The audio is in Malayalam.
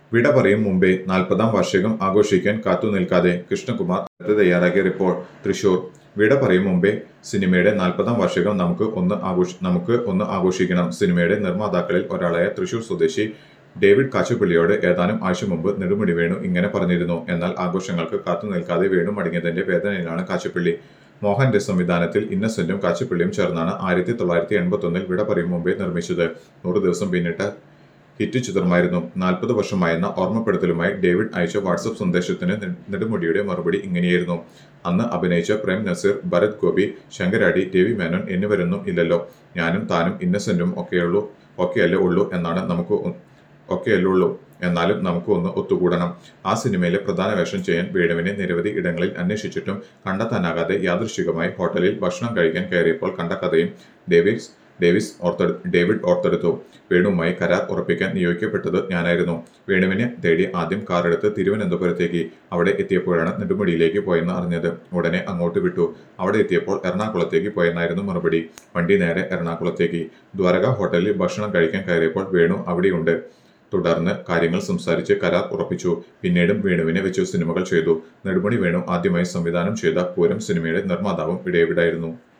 വിട പറയും മുമ്പേ നാൽപ്പതാം വാർഷികം ആഘോഷിക്കാൻ കാത്തു നിൽക്കാതെ കൃഷ്ണകുമാർ അടുത്ത് തയ്യാറാക്കിയ റിപ്പോർട്ട് തൃശൂർ വിട പറയും മുമ്പേ സിനിമയുടെ നാൽപ്പതാം വാർഷികം നമുക്ക് ഒന്ന് ആഘോഷ നമുക്ക് ഒന്ന് ആഘോഷിക്കണം സിനിമയുടെ നിർമ്മാതാക്കളിൽ ഒരാളായ തൃശൂർ സ്വദേശി ഡേവിഡ് കാച്ചുപള്ളിയോട് ഏതാനും ആഴ്ച മുമ്പ് നെടുമുടി വേണു ഇങ്ങനെ പറഞ്ഞിരുന്നു എന്നാൽ ആഘോഷങ്ങൾക്ക് കാത്തു നിൽക്കാതെ വേണു മടങ്ങിയതിന്റെ വേദനയിലാണ് കാച്ചുപള്ളി മോഹന്റെ സംവിധാനത്തിൽ ഇന്നസെന്റും കാച്ചുപള്ളിയും ചേർന്നാണ് ആയിരത്തി തൊള്ളായിരത്തി എൺപത്തി ഒന്നിൽ വിട പറയും മുമ്പേ നിർമ്മിച്ചത് നൂറ് ദിവസം പിന്നിട്ട ഹിറ്റ് ചിത്രമായിരുന്നു നാൽപ്പത് വർഷമായെന്ന ഓർമ്മപ്പെടുത്തലുമായി ഡേവിഡ് അയച്ച വാട്സപ്പ് സന്ദേശത്തിന് നെ- നെടുമുടിയുടെ മറുപടി ഇങ്ങനെയായിരുന്നു അന്ന് അഭിനയിച്ച പ്രേം നസീർ ഭരത് ഗോപി ശങ്കരാടി രവി മേനോൻ എന്നിവരൊന്നും ഇല്ലല്ലോ ഞാനും താനും ഇന്നസെന്റും ഒക്കെയുള്ളൂ ഒക്കെയല്ലേ ഉള്ളൂ എന്നാണ് നമുക്ക് ഒ- ഒക്കെയല്ലേ ഉള്ളൂ എന്നാലും നമുക്ക് ഒന്ന് ഒത്തുകൂടണം ആ സിനിമയിലെ പ്രധാന വേഷം ചെയ്യാൻ വേണുവിനെ നിരവധി ഇടങ്ങളിൽ അന്വേഷിച്ചിട്ടും കണ്ടെത്താനാകാതെ യാദൃശികമായി ഹോട്ടലിൽ ഭക്ഷണം കഴിക്കാൻ കയറിയപ്പോൾ കണ്ട കഥയും ഡേവിസ് ഡേവിസ് ഓർത്തെടു ഡേവിഡ് ഓർത്തെടുത്തു വേണുവുമായി കരാർ ഉറപ്പിക്കാൻ നിയോഗിക്കപ്പെട്ടത് ഞാനായിരുന്നു വേണുവിനെ തേടി ആദ്യം കാറെടുത്ത് തിരുവനന്തപുരത്തേക്ക് അവിടെ എത്തിയപ്പോഴാണ് നെടുമുടിയിലേക്ക് പോയെന്ന് അറിഞ്ഞത് ഉടനെ അങ്ങോട്ട് വിട്ടു അവിടെ എത്തിയപ്പോൾ എറണാകുളത്തേക്ക് പോയെന്നായിരുന്നു മറുപടി വണ്ടി നേരെ എറണാകുളത്തേക്ക് ദ്വാരക ഹോട്ടലിൽ ഭക്ഷണം കഴിക്കാൻ കയറിയപ്പോൾ വേണു അവിടെയുണ്ട് തുടർന്ന് കാര്യങ്ങൾ സംസാരിച്ച് കരാർ ഉറപ്പിച്ചു പിന്നീടും വേണുവിനെ വെച്ച് സിനിമകൾ ചെയ്തു നെടുമുടി വേണു ആദ്യമായി സംവിധാനം ചെയ്ത പൂരം സിനിമയുടെ നിർമ്മാതാവും ഇടയവിടായിരുന്നു